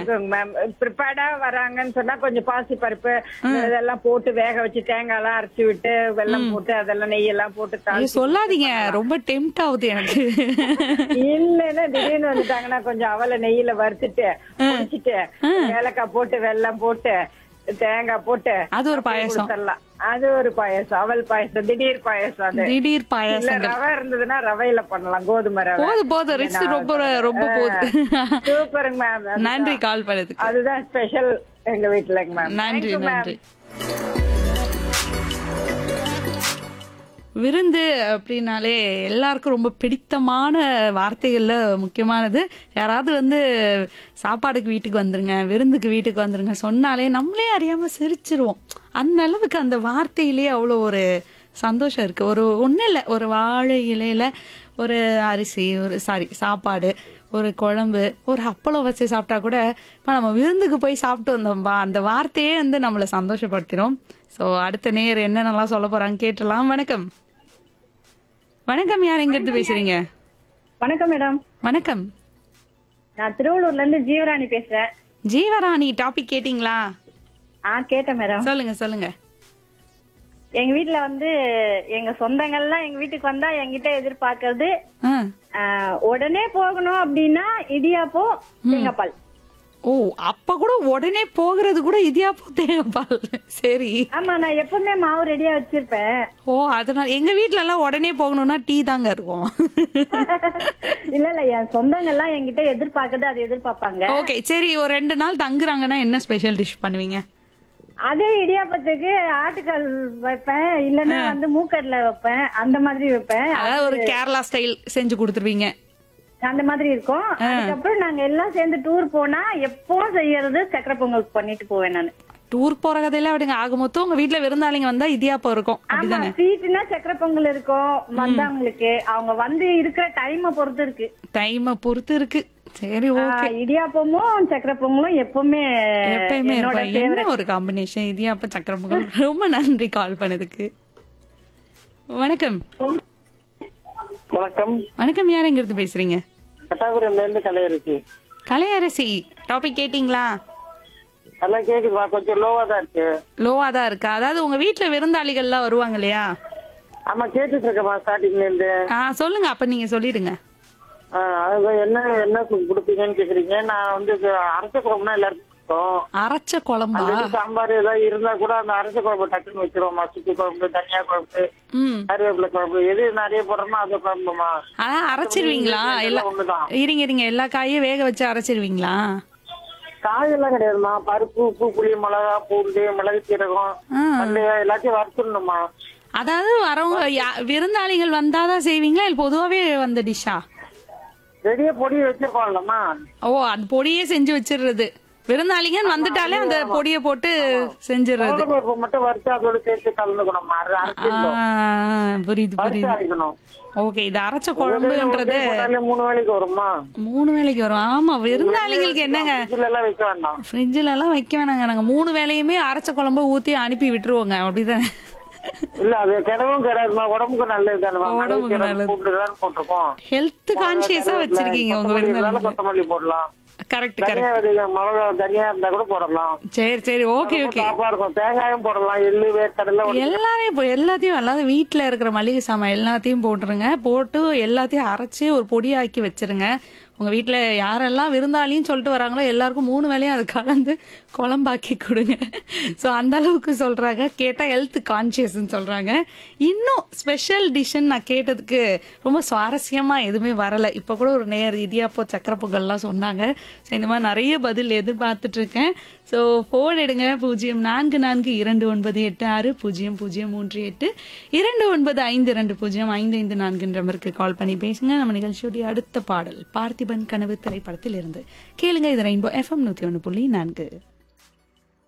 இருக்குங்க மேம் ப்ரிப்பேர்டா வராங்கன்னு சொன்னா கொஞ்சம் பாசி பருப்பு இதெல்லாம் போட்டு வேக வச்சு தேங்காய் எல்லாம் அரைச்சு விட்டு வெல்லம் போட்டு அதெல்லாம் நெய் எல்லாம் போட்டு ஐயோ, தாளிச்சு சொல்லாதீங்க ரொம்ப டெம்ட் ஆகுது எனக்கு இல்லன்னா திடீர்னு வந்துட்டாங்கன்னா கொஞ்சம் அவல நெய்யில வறுத்துட்டு முடிச்சிட்டு ஏலக்காய் போட்டு வெல்லம் போட்டு தேங்காய் போட்டு அது ஒரு பாயாசம் கொடுத்துடலாம் அது ஒரு பாயாசம் அவல் பாயாசம் திடீர் பாயாசம் அது திடீர் இல்ல பாயாசங்கள் ரவை இருந்ததுன்னா ரவையில பண்ணலாம் கோதுமை ரவை போதும் போதும் ரிச் ரொம்ப ரொம்ப போகுது சூப்பருங்க மேம் நன்றி கால் பண்ணதுக்கு அதுதான் ஸ்பெஷல் எங்க வீட்டுலங்க மேம் நன்றி நன்றி விருந்து அப்படின்னாலே எல்லாருக்கும் ரொம்ப பிடித்தமான வார்த்தைகள்ல முக்கியமானது யாராவது வந்து சாப்பாடுக்கு வீட்டுக்கு வந்துருங்க விருந்துக்கு வீட்டுக்கு வந்துருங்க சொன்னாலே நம்மளே அறியாம சிரிச்சிருவோம் அந்த அளவுக்கு அந்த வார்த்தையிலேயே அவ்வளோ ஒரு சந்தோஷம் இருக்கு ஒரு ஒன்றும் இல்லை ஒரு வாழை இலையில ஒரு அரிசி ஒரு சாரி சாப்பாடு ஒரு குழம்பு ஒரு அப்பளம் வச்சு சாப்பிட்டா கூட இப்போ நம்ம விருந்துக்கு போய் சாப்பிட்டு வந்தோம்பா அந்த வார்த்தையே வந்து நம்மளை சந்தோஷப்படுத்திடும் ஸோ அடுத்த நேர் என்னென்னலாம் சொல்ல போறாங்க கேட்டலாம் வணக்கம் வணக்கம் யார் எங்க இருந்து பேசுறீங்க வணக்கம் மேடம் வணக்கம் நான் திருவள்ளூர்ல இருந்து ஜீவராணி பேசுறேன் ஜீவராணி டாபிக் கேட்டிங்களா ஆ கேட்டேன் மேடம் சொல்லுங்க சொல்லுங்க எங்க வீட்ல வந்து எங்க சொந்தங்கள்லாம் எங்க வீட்டுக்கு வந்தா என்கிட்ட எதிர்பார்க்கறது ஆ. ஆ, உடனே போகணும் அப்படின்னா இடியாப்பம் தேங்காய்பால் ஓ அப்ப கூட உடனே போகிறது கூட இடியாப்பம் தேவைப்பால் சரி ஆமா நான் எப்பவுமே மாவு ரெடியா வச்சிருப்பேன் ஓ அதனால எங்க வீட்ல எல்லாம் உடனே போகணும்னா டீ தாங்க இருக்கும் இல்ல இல்ல என் சொந்தங்கள்லாம் என்கிட்ட எதிர்பார்க்கறது அதை எதிர்பார்ப்பாங்க ஓகே சரி ஒரு ரெண்டு நாள் தங்குறாங்கன்னா என்ன ஸ்பெஷல் டிஷ் பண்ணுவீங்க அதே இடியாப்பத்துக்கு ஆட்டுக்கால் வைப்பேன் இல்லன்னா வந்து மூக்கடல வைப்பேன் அந்த மாதிரி வைப்பேன் அதாவது ஒரு கேரளா ஸ்டைல் செஞ்சு கொடுத்துருவீங்க அந்த மாதிரி இருக்கும் அதுக்கப்புறம் நாங்க எல்லாம் சேர்ந்து டூர் போனா எப்பவும் செய்யறது சக்கரை பொங்கல் பண்ணிட்டு போவேன் நானு டூர் போற கதையில அப்படிங்க ஆக மொத்தம் உங்க வீட்ல விருந்தாளிங்க வந்தா இடியாப்பம் இருக்கும் ஆமா அப்படிதானே ஸ்வீட்னா சக்கரை பொங்கல் இருக்கும் வந்தவங்களுக்கு அவங்க வந்து இருக்கிற டைமை பொறுத்து இருக்கு டைமை பொறுத்து இருக்கு சரி ஆ, ஓகே இடியாப்பமும் சக்கரை பொங்கலும் எப்பவுமே எப்பயுமே என்னோட இருக்கும் என்ன ஒரு காம்பினேஷன் இடியாப்பம் சக்கரை பொங்கல் ரொம்ப நன்றி கால் பண்ணதுக்கு வணக்கம் வணக்கம் வணக்கம் யார் எங்க இருந்து பேசுறீங்க கட்டாபுரம்ல இருந்து கலை இருக்கு கலையரசி டாபிக் கேட்டிங்களா எல்லாம் கேக்குதுமா கொஞ்சம் லோவா தான் இருக்கு லோவா தான் இருக்கா அதாவது உங்க வீட்ல விருந்தாளிகள்லாம் வருவாங்க இல்லையா ஆமா கேட்டுட்டு இருக்கேம்மா ஸ்டார்டிங்ல இருந்து ஆ சொல்லுங்க அப்ப நீங்க சொல்லிடுங்க ஆ, அது என்ன என்ன கு- கொடுப்பீங்கன்னு கேக்குறீங்க நான் வந்து இது அரைச்ச குழம்புனா எல்லாருக்கும் பிடிக்கும். அரைச்ச குழம்பா அந்த இது சாம்பார் ஏதாவது இருந்தா கூட அந்த அரைச்ச குழம்பு டக்குன்னு வச்சிருவோம்மா சுத்தி குழம்பு தனியா குழம்பு ம் கருவேப்பிலை குழம்பு எது நிறைய போடுறோமோ அது குழம்புமா ஆனா அரைச்சிருவீங்களா எல்லா எல்லாம் ஒண்ணுதான் இருங்க இருங்க எல்லா காயும் வேக வச்சு அரைச்சிருவீங்களா காயெல்லாம் கிடையாதுமா பருப்பு உப்பு புளி மிளகா பூண்டு மிளகு சீரகம் ஆ. வெந்தயம் எல்லாத்தையும் வறுத்துடணுமா அதாவது வரவங்க யா- விருந்தாளிகள் வந்தாதான் செய்வீங்களா இல்ல பொதுவாவே வந்த டிஷ்ஷா ரெடியா பொடி வச்சிருக்கோம்லம்மா ஓ அது பொடியே செஞ்சு வச்சிடுறது விருந்தாளிங்க வந்துட்டாலே அந்த பொடியை போட்டு செஞ்சிடுறது கடலை பருப்பு மட்டும் வறுத்து அதோட சேர்த்து கலந்துக்கணும்மா அது ஆ, அரைச்சிடணும் புரியுது வறுத்து புரியுது அரைக்கணும் ஓகே இது அரைச்ச குழம்புன்றது போட்டாலே மூணு வேளைக்கு வருமா மூணு வேளைக்கு வரும் ஆமா விருந்தாளிங்களுக்கு என்னங்க இதுல எல்லாம் வைக்க வேண்டாம் ஃப்ரிட்ஜில் எல்லாம் வைக்க வேணாங்க நாங்க மூணு வேளையுமே அரைச்ச குழம்ப ஊத்தி அனுப்பி விட்டுருவோங்க அப்படிதானே இல்ல அது கிடவும் கிடையாதுமா உடம்புக்கு நல்லது தானே உடம்புக்கு நல்லது. கூப்பிட்டு தான் போட்டிருக்கோம் ஹெல்த் கான்சியஸா வச்சிருக்கீங்க உங்க கொத்தமல்லி இருந்தாலும் விருந்தாளிங்க கொத்தமல்லி போடலாம் கரெக்ட் கரெக்ட் தனியா விதைங்க மிளகா தனியா இருந்தா கூட போடலாம் சரி சரி ஓகே ஓகே சாப்பா இருக்கும் தேங்காயும் போடலாம் எள்ளு வேர்க்கடலை எல்லாரையும் இப்போ எல்லாத்தையும் எல்லாத்தையும் வீட்டில் இருக்கிற மளிகை சாமான் எல்லாத்தையும் போட்டுருங்க போட்டு எல்லாத்தையும் அரைச்சி ஒரு பொடியாக்கி வச்சிருங்க உங்க வீட்டில் யாரெல்லாம் விருந்தாளின்னு சொல்லிட்டு வராங்களோ எல்லாருக்கும் மூணு வேளையும் அது கலந்து குழம்பாக்கி கொடுங்க ஸோ அந்த அளவுக்கு சொல்றாங்க கேட்டால் ஹெல்த் கான்சியஸ்ன்னு சொல்றாங்க இன்னும் ஸ்பெஷல் டிஷ்ஷுன்னு நான் கேட்டதுக்கு ரொம்ப சுவாரஸ்யமா எதுவுமே வரல இப்போ கூட ஒரு நேர் இடியாப்போ சக்கரை பொங்கல்லாம் சொன்னாங்க ஸோ இந்த மாதிரி நிறைய பதில் எதிர்பார்த்துட்டு இருக்கேன் ஸோ ஃபோன் எடுங்க பூஜ்ஜியம் நான்கு நான்கு இரண்டு ஒன்பது எட்டு ஆறு பூஜ்ஜியம் பூஜ்ஜியம் மூன்று எட்டு இரண்டு ஒன்பது ஐந்து இரண்டு பூஜ்ஜியம் ஐந்து ஐந்து நான்குன்ற நம்பருக்கு கால் பண்ணி பேசுங்க நம்ம நிகழ்ச்சியுடைய அடுத்த பாடல் பார்த்திபன் கனவு திரைப்படத்தில் இருந்து கேளுங்க இது ரெயின்போ எஃப்எம் நூத்தி ஒன்று புள்ளி நான்கு